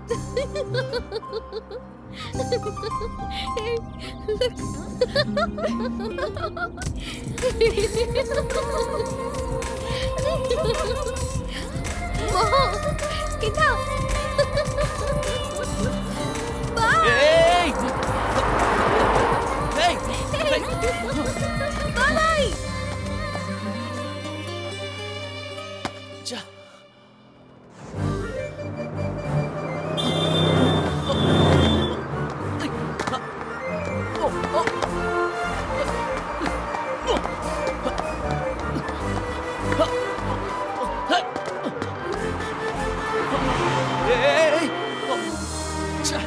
இந்தா வா ஏய் ஏய் பாய் ச்சே. ஏய் ச்சே.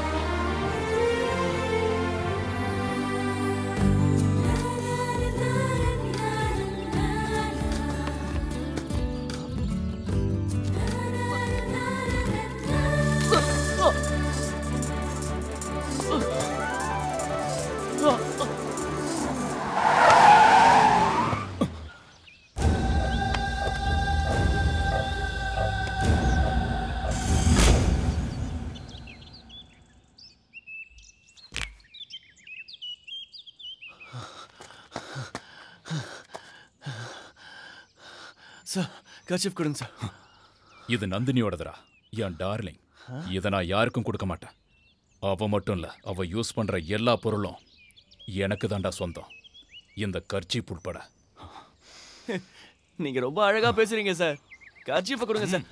சார் கர்ச்சிப் கொடுங்க சார் இது நந்தினியோடதுடா என் டார்லிங் இதை நான் யாருக்கும் கொடுக்க மாட்டேன் அவ மட்டும் இல்ல அவ யூஸ் பண்ற எல்லா பொருளும் எனக்கு தான்டா சொந்தம் இந்த கர்ச்சீப் உட்பட நீங்க ரொம்ப அழகா பேசுறீங்க சார் கர்ச்சிப்பை கொடுங்க சார்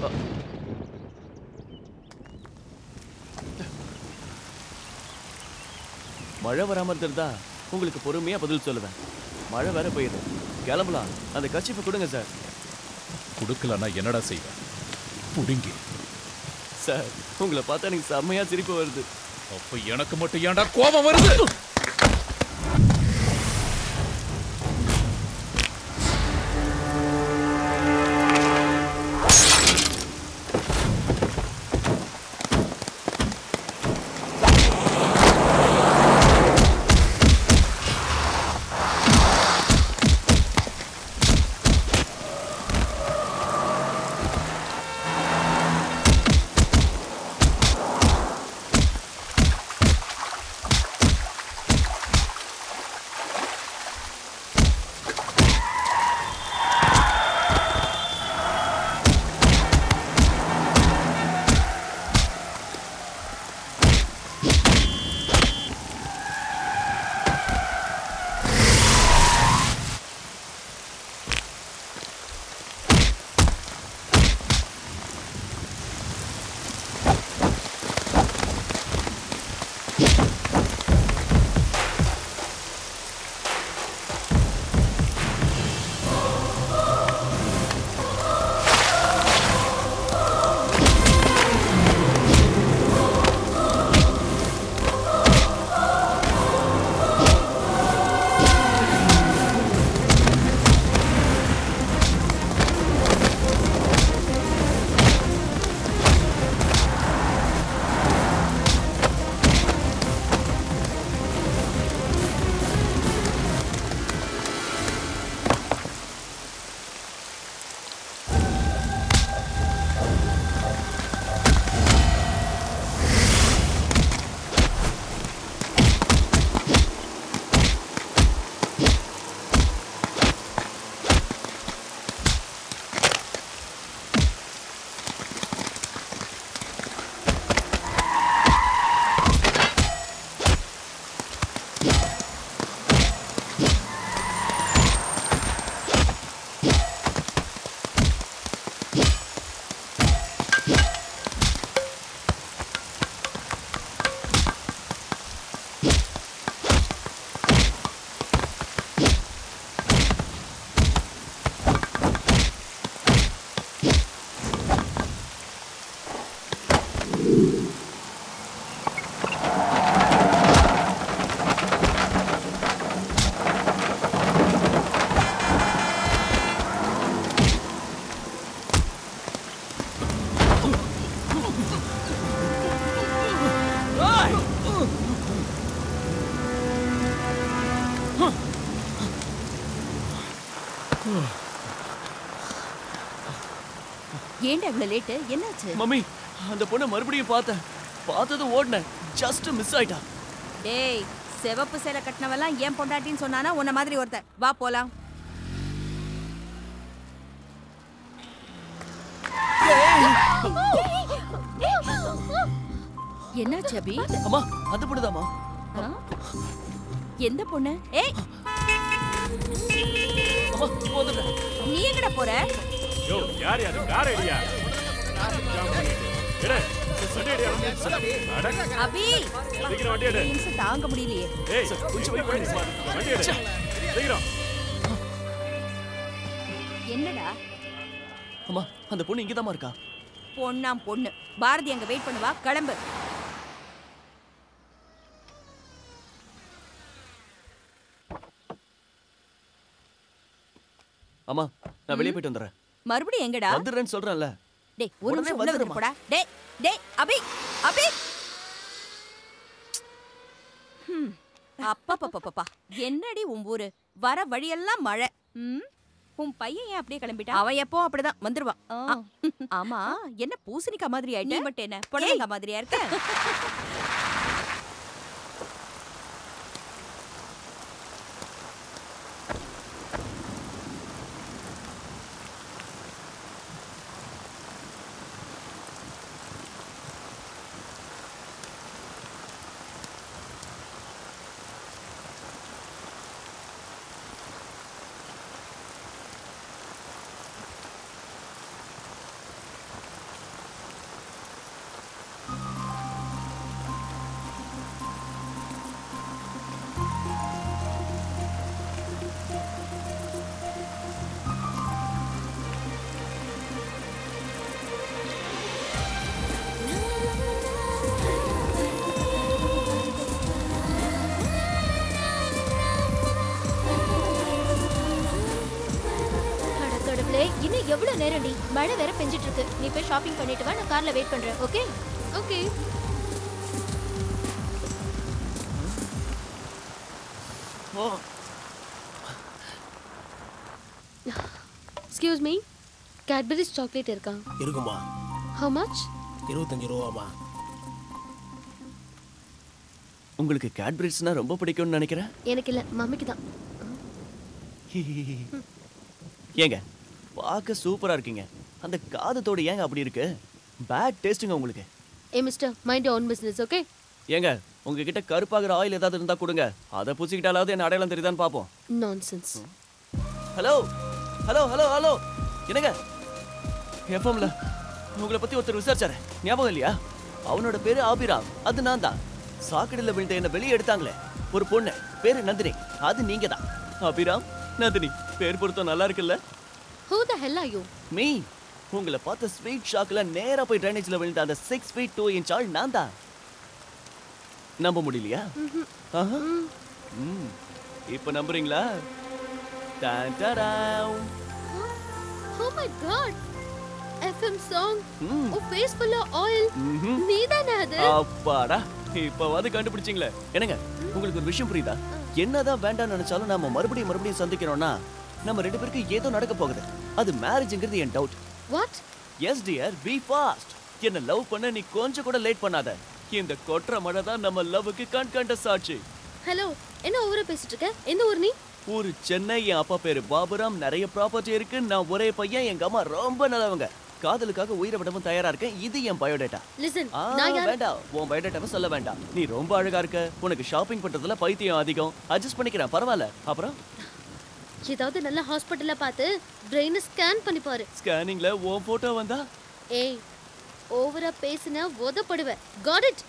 மழை வராம இருந்தா உங்களுக்கு பொறுமையா பதில் சொல்லுவேன் மழை வேற பெய்யுது கிளம்பலாம் அந்த கர்ச்சிப்பை கொடுங்க சார் கொடுக்கலன்னா என்னடா செய்வேன் புடுங்கி சார் உங்களை பார்த்தா எனக்கு செம்மையா சிரிப்பு வருது அப்ப எனக்கு மட்டும் ஏன்டா கோபம் வருது ஏன்டா இவ்வளவு லேட்டு என்னாச்சு மம்மி அந்த பொண்ணை மறுபடியும் பார்த்தேன் பார்த்தது ஓடினேன் ஜஸ்ட் மிஸ் ஆயிட்டா டேய் சிவப்பு சேலை கட்டினவெல்லாம் ஏன் பொண்டாட்டின்னு சொன்னானா உன்ன மாதிரி ஒருத்தன் வா போலாம் என்னாச்சு அபி அம்மா அந்த பொண்ணுதாம்மா ஆ? எந்த பொண்ணு ஏய் அம்மா போதுட்டேன் நீ எங்கடா போற யோ யார் யாரு கார் ஐடியா ஜாம் பண்ணிட்டு எடு வண்டி ஐடியா அட அபி சீக்கிரம் வண்டி எடு நிமிஷம் தாங்க முடியலையே ஏய் கொஞ்சம் wait பண்ணுங்க சார். வண்டி எடு சீக்கிரம் என்னடா அம்மா அந்த பொண்ணு இங்கதாம்மா இருக்கா பொண்ணாம் பொண்ணு பாரதி அங்க வெயிட் பண்ணுவா கிளம்பு அம்மா நான் வெளியே போயிட்டு வந்துடுறேன் மறுபடியும் எங்கடா வந்துடுறேன்னு சொல்றேன்ல டேய் ஒரு உடனே நிமிஷம் உள்ள வந்து வந்துடுமா? போடா டேய் டேய் அபி அபி ஹம். அப்பப்பப்பப்பா என்னடி உன் ஊரு வர வழியெல்லாம் மழை ம் உன் பையன் ஏன் அப்படியே கிளம்பிட்டான் அவன் எப்போ அப்படிதான் வந்துருவான் ஆ, ஆமா என்ன பூசணிக்கா மாதிரி ஆயிட்ட நீ மட்டும் என்ன புடலங்கா மாதிரியா இருக்க அட கடவுளே இன்னும் எவ்வளவு நேரம்டி மழை வேற பெஞ்சிட்டு இருக்கு நீ போய் ஷாப்பிங் பண்ணிட்டு வா நான் கார்ல வெயிட் பண்றேன் okay okay oh excuse me Cadbury's chocolate இருக்கா இருக்குமா ஹவு மச் இருபத்தஞ்சு ரூபாமா உங்களுக்கு கேட்பரிஸ்னா ரொம்ப பிடிக்கும்னு நினைக்கிறேன் எனக்கு இல்ல மம்மிக்கு தான் ஏங்க பார்க்க சூப்பரா இருக்கீங்க அந்த காதத்தோட ஏங்க அப்படி இருக்கு பேட் டேஸ்ட்டுங்க உங்களுக்கு ஏ mister mind own business okay ஏங்க உங்ககிட்ட கருப்பாகிற ஆயில் ஏதாவது இருந்தா கொடுங்க அதை பூசிக்கிட்டாலாவது என்ன அடையாளம் தெரியுதான்னு பார்ப்போம் nonsense hello hello hello hello என்னங்க எஃப்எம்ல உங்களை பத்தி ஒருத்தர் விசாரிச்சாரு ஞாபகம் இல்லையா அவனோட பேரு ஆபிராம் அது நான் தான் சாக்கடையில் விழுந்த என்ன வெளியே எடுத்தாங்களே ஒரு பொண்ணு பேரு நந்தினி அது நீங்க தான் அபிராம் நந்தினி பேர் பொருத்தம் நல்லா இருக்குல்ல who the hell are you me உங்களை பார்த்த ஸ்வீட் ஷாக்ல நேரா போய் ட்ரைனேஜ்ல விழுந்த அந்த சிக்ஸ் ஃபீட் டூ இன்ச் ஆள் நான் தான் நம்ப முடியலையா ஆஹா. ம். இப்ப நம்புறீங்களா டான் டாடாம். Oh my god FM song ம். ஓ ஃபேஸ் ஃபுல்லா ஆயில் ம்ஹும். நீதானே அது அப்பாடா இப்பவாது கண்டுபிடிச்சிங்களே என்னங்க உங்களுக்கு ஒரு விஷயம் புரியுதா என்னதான் வேண்டாம்னு நினைச்சாலும் நாம மறுபடியும் மறுபடியும் சந்திக்கிறோம்னா நம்ம ரெண்டு பேருக்கு ஏதோ நடக்க போகுது அது மேரேஜ்ங்கிறது என் doubt what yes dear be fast என்ன லவ் பண்ண நீ கொஞ்சம் கூட லேட் பண்ணாத இந்த கொற்ற மழை தான் நம்ம லவ்வுக்கு கண் கண்ட சாட்சி ஹலோ என்ன ஓவரா பேசிட்டு இருக்க எந்த ஊர் நீ ஊரு சென்னை என் அப்பா பேரு பாபுராம் நிறைய ப்ராப்பர்ட்டி இருக்கு நான் ஒரே பையன் எங்க அம்மா ரொம்ப நல்லவங்க காதலுக்காக உயிரை விடவும் தயாரா இருக்கேன் இது என் பயோடேட்டா லிசன் ஆ, நான் யார் வேண்டாம் உன் பயோடேட்டாவை சொல்ல வேண்டாம் நீ ரொம்ப அழகா இருக்க உனக்கு ஷாப்பிங் பண்றதுல பைத்தியம் அதிகம் அட்ஜஸ்ட் பண்ணிக்கிறேன் பரவாயில்ல அப்புறம் ஏதாவது நல்ல ஹாஸ்பிட்டல்ல பார்த்து பிரெயினை ஸ்கேன் பண்ணி பாரு ஸ்கேனிங்ல உன் போட்டோ வந்தா ஏய் ஓவரா பேசினா உதப்படுவ காட் இட்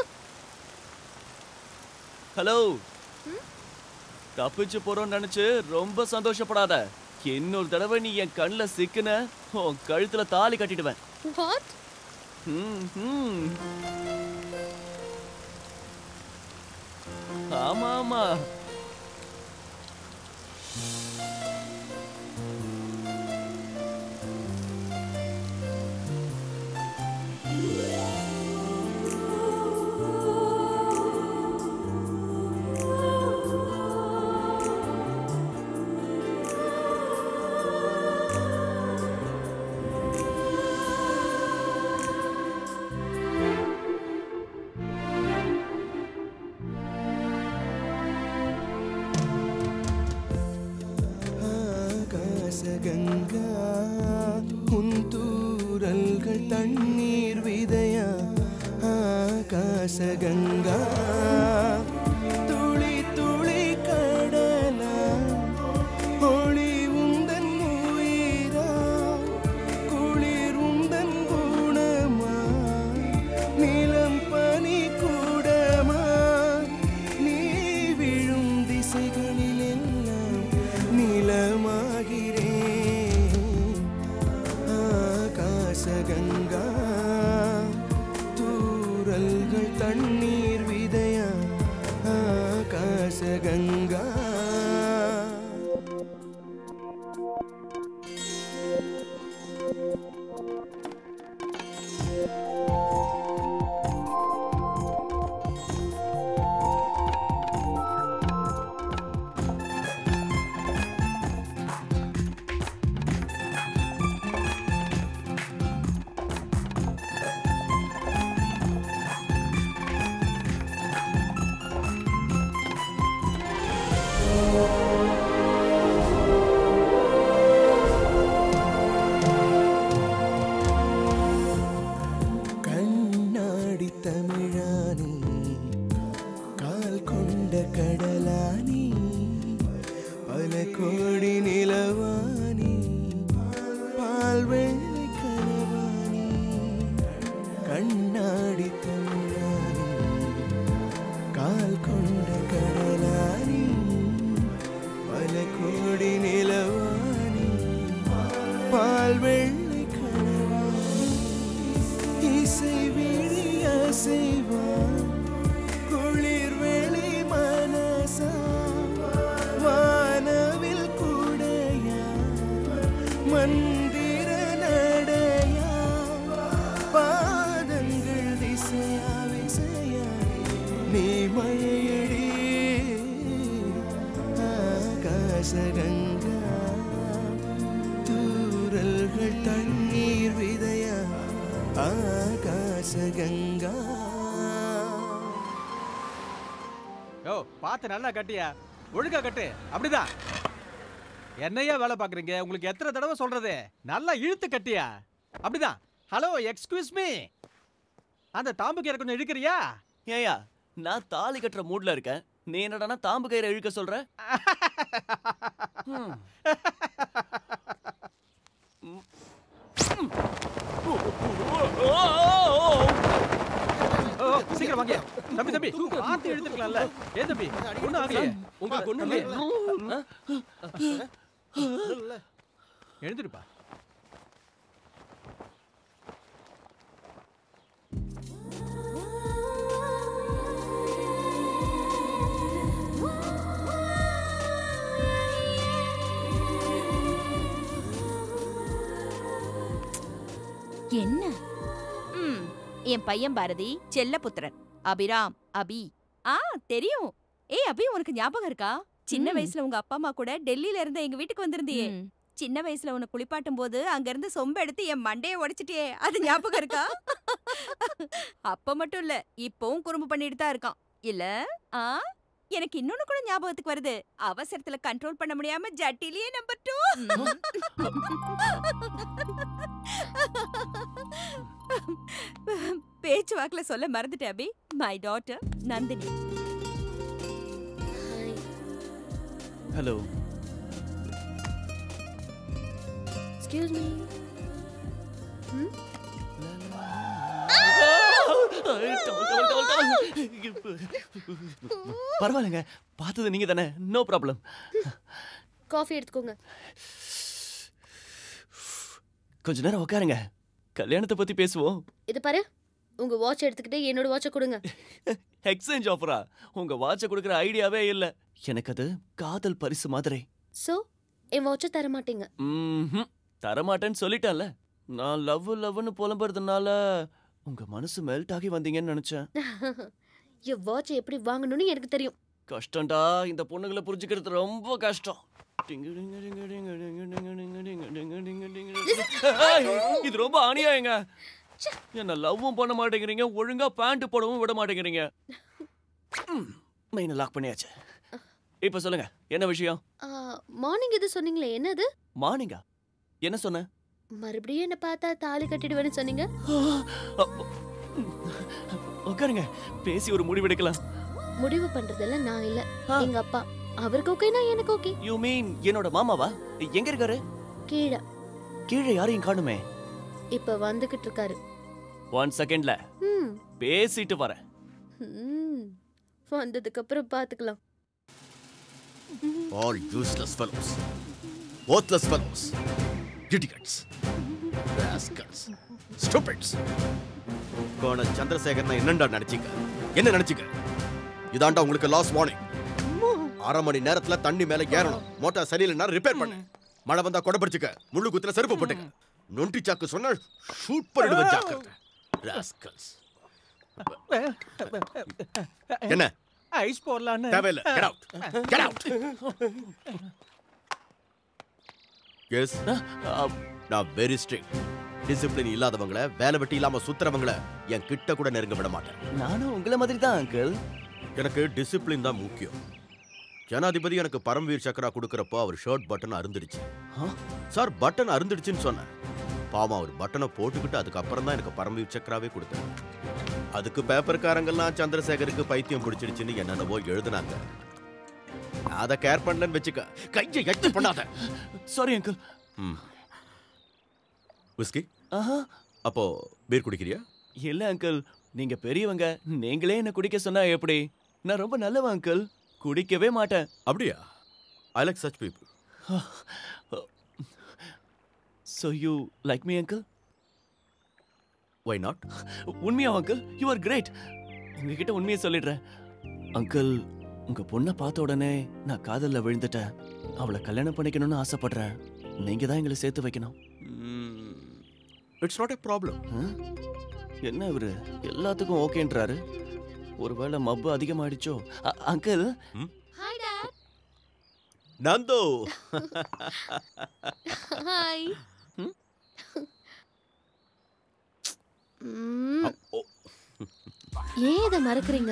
ஹலோ தப்பிச்சு போறோம்னு நினைச்சு ரொம்ப சந்தோஷப்படாத இன்னொரு தடவை நீ என் கண்ணுல சிக்குன உன் கழுத்துல தாலி கட்டிடுவேன் வாட் ம், ம். ஆமா ஆமா ஆகாசகங்கா உன் தூரல்கள் தண்ணீர் விதையா ஆகாசகங்கா துளி துளி கடலா ஒளி உந்தன் உயிரா குளிர் உந்தன் குணமா நிலம் பனி கூடமா நீ விழும் திசைகளில் எல்லாம் நிலமாகிறேன் ஆகாசகங்கா தூரல்கள் தண்ணீர் விதையா ஆகாசகங்கா கண்ணாடி தமிழானி கால் கொண்ட கடலானி பல கோடி நிலவானி பால் வெள்ளை கனவானி கண்ணாடி தமிழானி கால் கொண்ட கடலானி பல கோடி நிலவானி பால் வெள்ளை கனவானி இசை விழி அசைவான் குளிர் வெளி மனசா வானவில் கூடையா மந்திர நடையா பாதங்கள் திசையா விசையா நீ மழையடி ஆகாசகங்கா தூரல்கள் தண்ணீர் விதையா ஆகாசகங்கா யோ பார்த்து நல்லா கட்டியா ஒழுங்கா கட்டு அப்படிதான் என்னையா வேலை பார்க்குறீங்க உங்களுக்கு எத்தனை தடவை சொல்றது நல்லா இழுத்து கட்டியா அப்படிதான் ஹலோ எக்ஸ்கியூஸ் மீ அந்த தாம்பு கீரை கொஞ்சம் இழுக்கிறியா ஏயா நான் தாலி கட்டுற மூட்ல இருக்கேன் நீ என்னடானா தாம்பு கயிறை இழுக்க சொல்ற ஹம். ம். ம். ஓ, ஓ, ஓ, ஓ. ஓ ஓ, சீக்கிரம் வாங்க தம்பி தம்பி பார்த்து எடுத்துக்கலாம்ல ஏன் தம்பி ஒன்றும் ஆகலையே உங்களுக்கு ஒண்ணும் இல்லையா? எழுந்திருப்பா என்ன ம், என் பையன் பாரதி செல்லபுத்திரன் அபிராம் அபி ஆ தெரியும் ஏய் அபி உனக்கு ஞாபகம் இருக்கா சின்ன ம். வயசுல உங்க அப்பா அம்மா கூட டெல்லியில இருந்து எங்க வீட்டுக்கு வந்திருந்தியே சின்ன வயசுல உன்னை குளிப்பாட்டும் போது அங்க இருந்து சொம்ப எடுத்து என் மண்டைய உடைச்சிட்டியே அது ஞாபகம் இருக்கா அப்ப மட்டும் இல்ல இப்பவும் குறும்பு பண்ணிட்டு தான் இருக்கான் இல்ல ஆ எனக்கு இன்னொன்னு கூட ஞாபகத்துக்கு வருது அவசரத்துல கண்ட்ரோல் பண்ண முடியாம ஜட்டிலேயே நம்பர் டூ பேச்சு வாக்குல சொல்ல மறந்துட்டேன் Abhi my daughter Nandini hello excuse me பரவாயில்லைங்க பார்த்தது நீங்க தானே நோ ப்ராப்ளம் காஃபி எடுத்துக்கோங்க கொஞ்ச நேரம் உட்காருங்க கல்யாணத்தை பத்தி பேசுவோம் இது பாரு உங்க வாட்ச் எடுத்துக்கிட்டு என்னோட வாட்சை கொடுங்க எக்ஸ்சேஞ்ச் ஆஃபரா உங்க வாட்சை கொடுக்குற ஐடியாவே இல்ல எனக்கு அது காதல் பரிசு மாதிரி சோ என் வாட்சை தர மாட்டீங்க ம்ஹும். தரமாட்டேன்னு சொல்லிட்டேன்ல நான் லவ் லவ்னு புலம்புறதுனால உங்க மனசு மெல்ட் ஆகி வந்தீங்கன்னு நினைச்சேன் என் வாட்சை எப்படி வாங்கணும்னு எனக்கு தெரியும் கஷ்டம்டா இந்த பொண்ணுங்களை புரிஞ்சுக்கிறது ரொம்ப கஷ்டம் ஏய், இது ரொம்ப அநியாயங்க என்ன லவ்வும் பண்ண மாட்டேங்கிறீங்க ஒழுங்கா பேண்ட் போடவும் விட மாட்டேங்கிறீங்க மெயினை லாக் பண்ணியாச்சு இப்ப சொல்லுங்க என்ன விஷயம் மார்னிங் எது சொன்னீங்களே என்னது மார்னிங்கா என்ன சொன்ன மறுபடியும் என்ன பார்த்தா தாலி கட்டிடுவேன்னு சொன்னீங்க உட்காருங்க பேசி ஒரு முடிவெடுக்கலாம் முடிவு பண்றதெல்லாம் நான் இல்ல ஆ. எங்க அப்பா அவருக்கு ஓகேனா எனக்கு ஓகே யூ மீன் என்னோட மாமாவா எங்க இருக்காரு கீழே கீழே யாரையும் காணுமே இப்ப வந்துகிட்டு இருக்காரு ஒன் செகண்ட்ல ம் பேசிட்டு வரேன் ம். வந்ததுக்கு அப்புறம் பாத்துக்கலாம் All useless fellows. Worthless fellows. Idiots. Rascals. Stupids. Colonel சந்திரசேகர்னா என்னண்டா நினைச்சீங்க என்ன நினைச்சீங்க இதாண்டா உங்களுக்கு லாஸ்ட் வார்னிங் அரை மணி நேரத்துல தண்ணி மேல ஏறணும் மோட்டார் சரியில்லைன்னா ரிப்பேர் பண்ணு மழை வந்தா கொடை பிடிச்சுக்க முள்ளு குத்துல செருப்பு போட்டுக்க நொண்டி சாக்கு சொன்னா ஷூட் பண்ணிடுவேன் ஜாக்கிரதை Rascals. என்ன ஐஸ் போடலான்னு தேவையில்லை get out get out yes நான் வெரி ஸ்ட்ரிக்ட் டிசிப்ளின் இல்லாதவங்கள வேலை வெட்டி இல்லாம சுத்துறவங்கள என் கிட்ட கூட நெருங்க விட மாட்டேன் நானும் உங்களை மாதிரி தான் அங்கிள் எனக்கு டிசிப்ளின் தான் முக்கியம் ஜனாதிபதி எனக்கு பரம்வீர் சக்கரா கொடுக்கறப்போ அவர் ஷர்ட் பட்டன் அருந்துடுச்சு சார் பட்டன் அருந்துடுச்சுன்னு சொன்னேன் பாவம் அவர் பட்டனை போட்டுக்கிட்டு அதுக்கப்புறம் தான் எனக்கு பரம்வீர் சக்கராவே கொடுத்தாரு அதுக்கு பேப்பர்காரங்கெல்லாம் சந்திரசேகருக்கு பைத்தியம் பிடிச்சிடுச்சுன்னு என்னென்னவோ எழுதுனாங்க நான் அதை கேர் பண்ணலன்னு வச்சுக்க கையை எட்டு பண்ணாத சாரி அங்கிள் ம் விஸ்கி ஆஹா அப்போ பீர் குடிக்கிறியா இல்ல அங்கிள் நீங்க பெரியவங்க நீங்களே என்ன குடிக்க சொன்னா எப்படி நான் ரொம்ப நல்லவன் அங்கிள் குடிக்கவே மாட்டேன் அப்படியா I like such people So you like me uncle why not உண்மையா அங்கிள் யூ ஆர் கிரேட் உங்ககிட்ட உண்மையை சொல்லிடுறேன் அங்கிள் உங்க பொண்ணை பார்த்த உடனே நான் காதல்ல விழுந்துட்டேன் அவளை கல்யாணம் பண்ணிக்கணும்னு ஆசைப்படுறேன் நீங்க தான் எங்களை சேர்த்து வைக்கணும் இட்ஸ் நாட் எ ப்ராப்ளம் ஆ? என்ன இவரு எல்லாத்துக்கும் ஓகேன்றாரு ஒருவேளை மப்பு அதிகமாயிடுச்சோ அ- அங்கிள் ஹாய் டாட் நந்தோ ஹாய் ம்? ம், ஓ, ஏன் இதை மறக்கறீங்க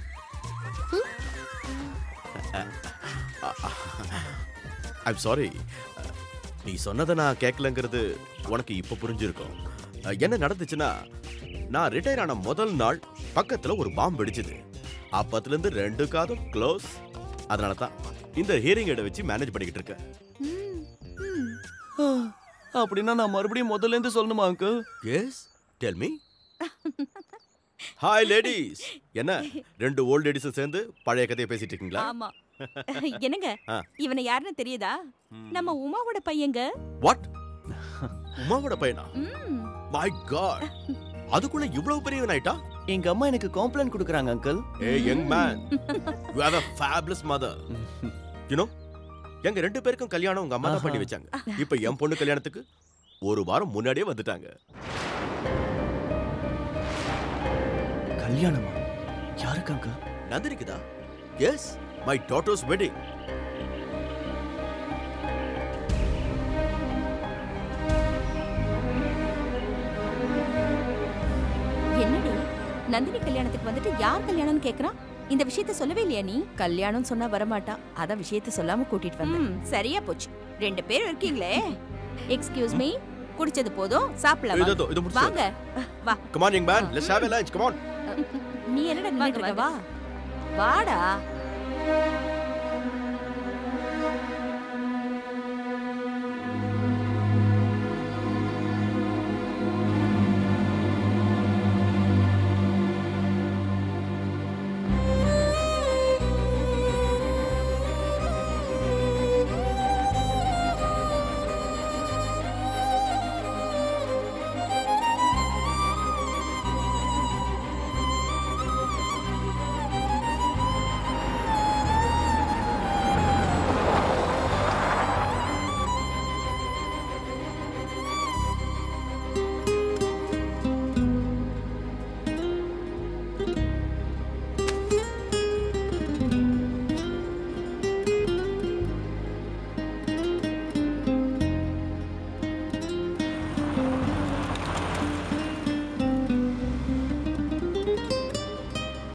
ஐம் சாரி நீ சொன்னதை நான் கேட்கலங்கிறது உனக்கு இப்ப புரிஞ்சிருக்கும் அஹ், என்ன நடந்துச்சுன்னா நான் ரிட்டையர் ஆன முதல் நாள் பக்கத்துல ஒரு பாம்பு வெடிச்சது அப்பத்துல இருந்து ரெண்டு காதும் க்ளோஸ் அதனால தான் இந்த ஹியரிங் எடை வச்சு மேனேஜ் பண்ணிக்கிட்டு இருக்கேன் ம், ம். ஆ, அப்படின்னா நான் மறுபடியும் முதல்ல இருந்து சொல்லணுமா uncle yes tell me hi ladies என்ன ரெண்டு ஓல்ட் லேடிஸும் சேர்ந்து பழைய கதையை பேசிட்டு இருக்கீங்களா ஆமா என்னங்க ஆ. இவனை யாருன்னு தெரியுதா நம்ம உமாவோட பையங்க வாட் உமாவோட பையனா ம். மை காட் அதுக்குள்ள இவ்வளவு பெரியவன் ஆயிட்டா எங்க அம்மா எனக்கு காம்ப்ளைண்ட் கொடுக்குறாங்க uncle a young man you have a fabulous mother you know எங்க ரெண்டு பேருக்கும் கல்யாணம் உங்க அம்மா தான் பண்ணி வச்சாங்க இப்போ என் பொண்ணு கல்யாணத்துக்கு ஒரு வாரம் முன்னாடியே வந்துட்டாங்க கல்யாணமா யாருக்கு அங்கிள் நந்தினிக்குதா எஸ் மை டாட்டர்ஸ் வெட்டிங் என்னடி நந்தினி கல்யாணத்துக்கு வந்துட்டு யார் கல்யாணம்னு கேக்குறான் இந்த விஷயத்த சொல்லவே இல்லையா நீ கல்யாணம் சொன்னா வரமாட்டா அதான் விஷயத்த சொல்லாம கூட்டிட்டு வந்தேன் சரியா போச்சு ரெண்டு பேரும் இருக்கீங்களே எக்ஸ்கியூஸ் மீ குடிச்சது போதும் சாப்பிடலாம் இதோ வாங்க. இது முடிச்சு வாங்க வா come on young man let's have a lunch come on நீ என்னடா நின்னுட்டு இருக்க வா வாடா